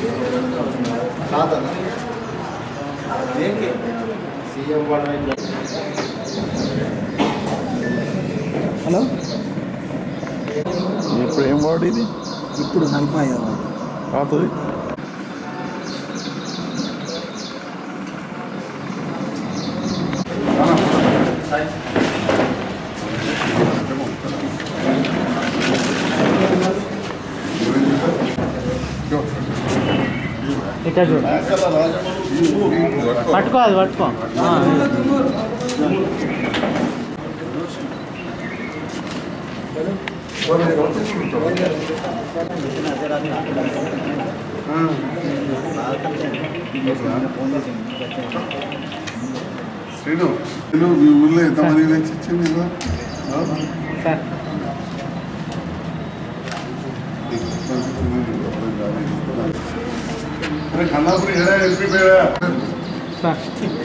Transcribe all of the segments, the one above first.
కాదన్న దేనికి సీఎం వాళ్ళ హలో ఇప్పుడు ఏం వాడు ఇది ఇప్పుడు నలభై ఐదు పాతది ఇక్కడ చూడు పట్టుకో అది పట్టుకో ఆ, శ్రీను శ్రీను మీ ఊళ్ళో ఎంతమంది తెచ్చి ఇచ్చింది ఇలా? ఆ? సార్ అరే ఖన్నాపురి ఏడా ఎంపీ పేరా సార్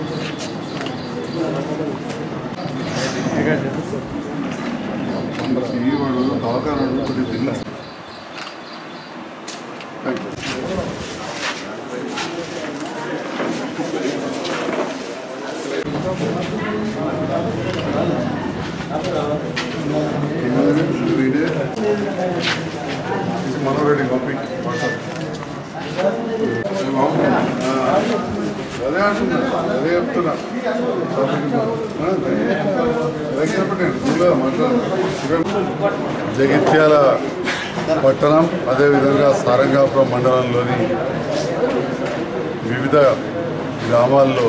ఈ వాడు దవాఖాన కొద్ది తిన్నా థ్యాంక్ యూ మనోరెడ్డి పంపి వాట్సాప్ అదే అంటున్నా అదే చెప్తున్నా జగిత్యాల పట్టణం అదేవిధంగా సారంగాపురం మండలంలోని వివిధ గ్రామాల్లో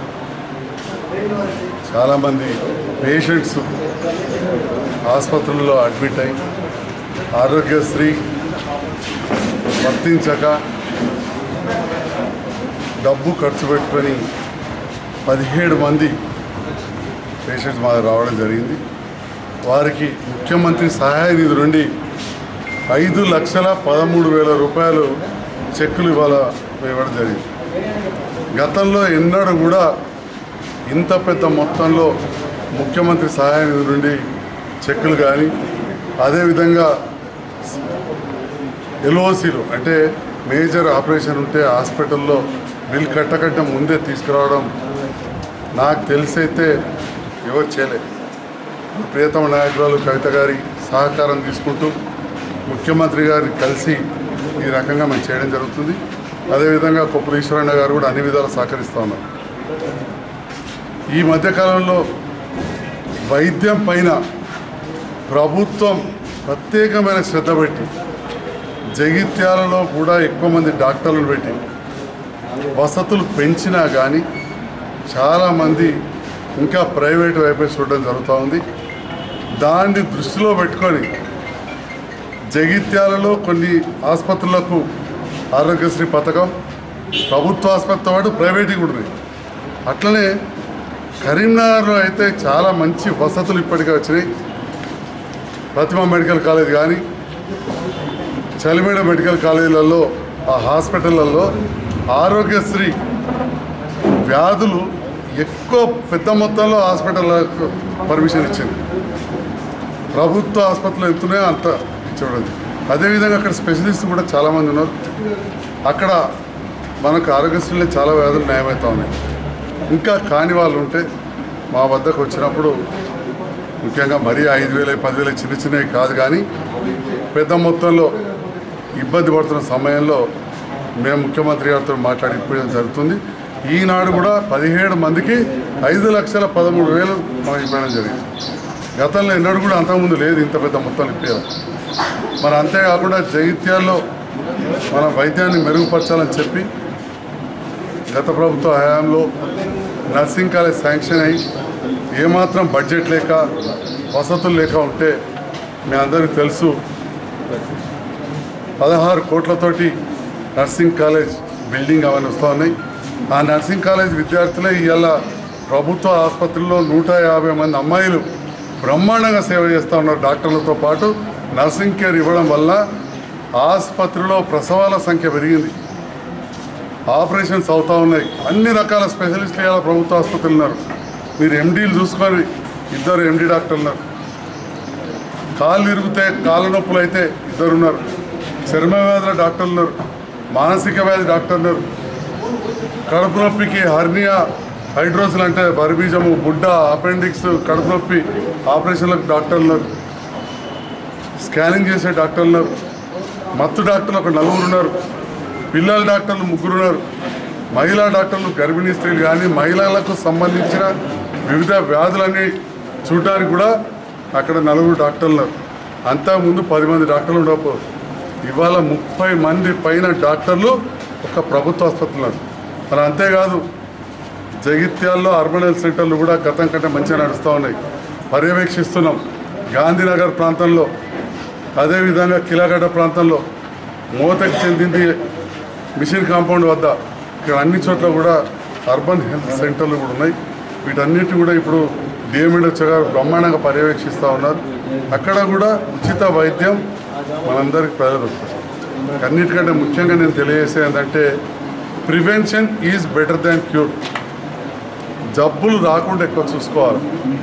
చాలామంది పేషెంట్స్ ఆసుపత్రుల్లో అడ్మిట్ అయి ఆరోగ్యశ్రీ వర్తించక డబ్బు ఖర్చు పెట్టుకొని పదిహేడు మంది పేషెంట్స్ మా దగ్గర రావడం జరిగింది వారికి ముఖ్యమంత్రి సహాయ నిధి నుండి ఐదు లక్షల పదమూడు వేల రూపాయలు చెక్కులు ఇవాళ ఇవ్వడం జరిగింది గతంలో ఎన్నడూ కూడా ఇంత పెద్ద మొత్తంలో ముఖ్యమంత్రి సహాయ నిధి నుండి చెక్కులు కానీ అదేవిధంగా ఎల్ఓసీలు అంటే మేజర్ ఆపరేషన్ ఉంటే హాస్పిటల్లో బిల్ కట్టకట్ట ముందే తీసుకురావడం నాకు తెలిసైతే ఎవరు చేయలేదు ప్రియతమ నాయకురాలు కవిత గారి సహకారం తీసుకుంటూ ముఖ్యమంత్రి గారిని కలిసి ఈ రకంగా మేము చేయడం జరుగుతుంది అదేవిధంగా కొప్పుల ఈశ్వరన్న గారు కూడా అన్ని విధాలు సహకరిస్తూ ఉన్నారు ఈ మధ్యకాలంలో వైద్యం పైన ప్రభుత్వం ప్రత్యేకమైన శ్రద్ధ పెట్టి జగిత్యాలలో కూడా ఎక్కువ మంది డాక్టర్లు పెట్టి వసతులు పెంచినా కానీ చాలామంది ఇంకా ప్రైవేట్ వైపే చూడడం జరుగుతూ ఉంది దాన్ని దృష్టిలో పెట్టుకొని జగిత్యాలలో కొన్ని ఆసుపత్రులకు ఆరోగ్యశ్రీ పథకం ప్రభుత్వ ఆసుపత్రితో పాటు ప్రైవేట్వి కూడా ఉన్నాయి అట్లనే కరీంనగర్లో అయితే చాలా మంచి వసతులు ఇప్పటికే వచ్చినాయి ప్రతిమ మెడికల్ కాలేజ్ కానీ చలిమేడ మెడికల్ కాలేజీలలో ఆ హాస్పిటళ్ళల్లో ఆరోగ్యశ్రీ వ్యాధులు ఎక్కువ పెద్ద మొత్తంలో హాస్పిటల్లకు పర్మిషన్ ఇచ్చింది ప్రభుత్వ ఆసుపత్రులు ఎంతున్నాయో అంత ఇచ్చేవాడు అదేవిధంగా అక్కడ స్పెషలిస్ట్ కూడా చాలామంది ఉన్నారు అక్కడ మనకు ఆరోగ్యశ్రీలో చాలా వ్యాధులు న్యాయమవుతా ఉన్నాయి ఇంకా కాని వాళ్ళు ఉంటే మా వద్దకు వచ్చినప్పుడు ముఖ్యంగా మరీ ఐదు వేల పదివేల చిన్న చిన్నవి కాదు కానీ పెద్ద మొత్తంలో ఇబ్బంది పడుతున్న సమయంలో మేము ముఖ్యమంత్రి గారితో మాట్లాడి ఇప్పడం జరుగుతుంది ఈనాడు కూడా పదిహేడు మందికి ఐదు లక్షల పదమూడు వేలు మనం ఇవ్వడం జరిగింది గతంలో ఎన్నడూ కూడా అంతకుముందు లేదు ఇంత పెద్ద మొత్తం ఇప్పారు మరి అంతేకాకుండా జగిత్యాల్లో మన వైద్యాన్ని మెరుగుపరచాలని చెప్పి గత ప్రభుత్వ హయాంలో నర్సింగ్ కాలేజ్ శాంక్షన్ అయ్యి ఏమాత్రం బడ్జెట్ లేక వసతులు లేక ఉంటే మీ అందరికీ తెలుసు పదహారు కోట్లతోటి నర్సింగ్ కాలేజ్ బిల్డింగ్ అవన్నీ వస్తూ ఉన్నాయి ఆ నర్సింగ్ కాలేజ్ విద్యార్థులే ఇవాళ ప్రభుత్వ ఆసుపత్రుల్లో నూట యాభై మంది అమ్మాయిలు బ్రహ్మాండంగా సేవ చేస్తూ ఉన్నారు డాక్టర్లతో పాటు నర్సింగ్ కేర్ ఇవ్వడం వల్ల ఆసుపత్రిలో ప్రసవాల సంఖ్య పెరిగింది ఆపరేషన్స్ అవుతూ ఉన్నాయి అన్ని రకాల స్పెషలిస్టులు ఇవాళ ప్రభుత్వ ఆసుపత్రులు ఉన్నారు మీరు ఎండీలు చూసుకొని ఇద్దరు ఎండి డాక్టర్లు ఉన్నారు కాళ్ళు ఇరిగితే కాళ్ళ నొప్పులు అయితే ఇద్దరు ఉన్నారు చర్మ వ్యాధుల డాక్టర్లు ఉన్నారు మానసిక వ్యాధి డాక్టర్ ఉన్నారు కడుపు నొప్పికి హర్నియా హైడ్రోసిల్ అంటే బరిబీజము బుడ్డ అపెండిక్స్ కడుపు నొప్పి ఆపరేషన్లకు డాక్టర్లు ఉన్నారు స్కానింగ్ చేసే డాక్టర్లు ఉన్నారు మత్తు డాక్టర్లు ఒక నలుగురు ఉన్నారు పిల్లల డాక్టర్లు ముగ్గురు ఉన్నారు మహిళా డాక్టర్లు గర్భిణీ స్త్రీలు కానీ మహిళలకు సంబంధించిన వివిధ వ్యాధులన్నీ చూడటానికి కూడా అక్కడ నలుగురు డాక్టర్లు ఉన్నారు అంతకుముందు పది మంది డాక్టర్లు ఉండకపోదు ఇవాళ ముప్పై మంది పైన డాక్టర్లు ఒక ప్రభుత్వ ఆసుపత్రులు ఉన్నారు మరి అంతేకాదు జగిత్యాల్లో అర్బన్ హెల్త్ సెంటర్లు కూడా గతం కంటే మంచిగా నడుస్తూ ఉన్నాయి పర్యవేక్షిస్తున్నాం గాంధీనగర్ ప్రాంతంలో అదేవిధంగా కిలాగడ్డ ప్రాంతంలో మూతకి చెందింది మిషన్ కాంపౌండ్ వద్ద ఇక్కడ అన్ని చోట్ల కూడా అర్బన్ హెల్త్ సెంటర్లు కూడా ఉన్నాయి వీటన్నిటి కూడా ఇప్పుడు డిఎంఎడ్ గారు బ్రహ్మాండంగా పర్యవేక్షిస్తూ ఉన్నారు అక్కడ కూడా ఉచిత వైద్యం మనందరికి ప్రజలు అన్నిటికంటే ముఖ్యంగా నేను తెలియజేసేది ఏంటంటే prevention is better than cure జబ్బులు రాకుండా ఎక్కువ చూసుకోవాలి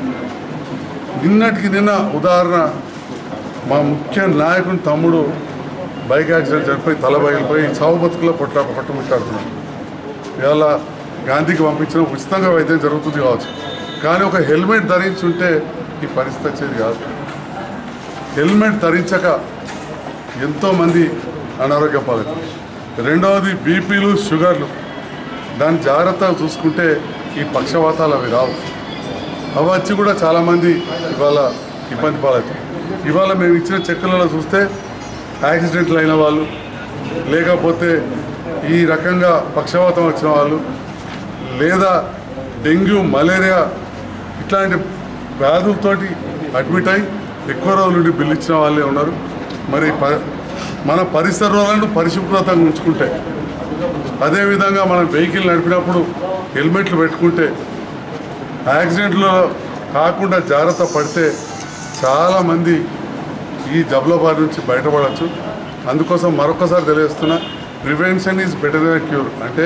నిన్నటికి నిన్న ఉదాహరణ మా ముఖ్య నాయకుని తమ్ముడు బైక్ యాక్సిడెంట్ చనిపోయి తల బయలుపోయి చావు బతుకులో కొట్ట కొట్టుముట్టాడుతున్నాడు ఇవాళ గాంధీకి పంపించిన ఉచితంగా వైద్యం జరుగుతుంది కావచ్చు కానీ ఒక హెల్మెట్ ధరించుంటే ఈ పరిస్థితి వచ్చేది కాదు హెల్మెట్ ధరించక ఎంతోమంది అనారోగ్య పాలవుతారు రెండవది బీపీలు షుగర్లు దాన్ని జాగ్రత్తగా చూసుకుంటే ఈ పక్షవాతాలు అవి రావు అవి వచ్చి కూడా చాలామంది ఇవాళ ఇబ్బంది పాలవుతారు ఇవాళ మేము ఇచ్చిన చెక్కులలో చూస్తే యాక్సిడెంట్లు అయిన వాళ్ళు లేకపోతే ఈ రకంగా పక్షవాతం వచ్చిన వాళ్ళు లేదా డెంగ్యూ మలేరియా ఇట్లాంటి వ్యాధులతోటి అడ్మిట్ అయి ఎక్కువ రోజుల నుండి బిల్లు ఇచ్చిన వాళ్ళే ఉన్నారు మరి ప- మన పరిసరాలను పరిశుభ్రతంగా ఉంచుకుంటే అదేవిధంగా మనం వెహికల్ నడిపినప్పుడు హెల్మెట్లు పెట్టుకుంటే యాక్సిడెంట్లో కాకుండా జాగ్రత్త పడితే చాలామంది ఈ జబ్బుల బారి నుంచి బయటపడవచ్చు అందుకోసం మరొకసారి తెలియజేస్తున్నా prevention is better than cure అంటే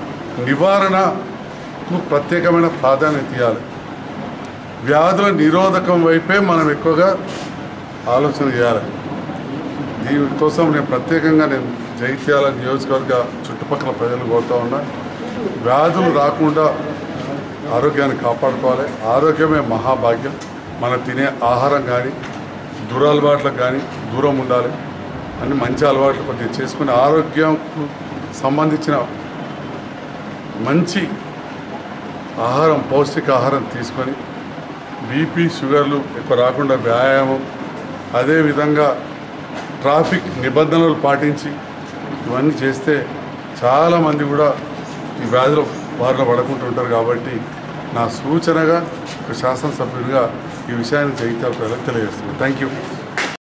నివారణకు ప్రత్యేకమైన ప్రాధాన్యత ఇవ్వాలి వ్యాధుల నిరోధకం వైపే మనం ఎక్కువగా ఆలోచన చేయాలి దీనికోసం నేను ప్రత్యేకంగా నేను జైత్యాల నియోజకవర్గ చుట్టుపక్కల ప్రజలు కోరుతా ఉన్నా వ్యాధులు రాకుండా ఆరోగ్యాన్ని కాపాడుకోవాలి ఆరోగ్యమే మహాభాగ్యం మనం తినే ఆహారం కానీ దురలవాట్లకు కానీ దూరం ఉండాలి అన్ని మంచి అలవాట్లు కొద్దిగా చేసుకుని ఆరోగ్యంకు సంబంధించిన మంచి ఆహారం పౌష్టిక ఆహారం తీసుకొని బీపీ షుగర్లు ఎక్కువ రాకుండా వ్యాయామం అదేవిధంగా ట్రాఫిక్ నిబంధనలు పాటించి ఇవన్నీ చేస్తే చాలామంది కూడా ఈ వ్యాధుల బారిన పడకుండా ఉంటారు కాబట్టి నా సూచనగా ఒక శాసనసభ్యుడిగా ఈ విషయాన్ని జగిత్యాల ప్రజలకు తెలియజేస్తున్నాను థ్యాంక్ యూ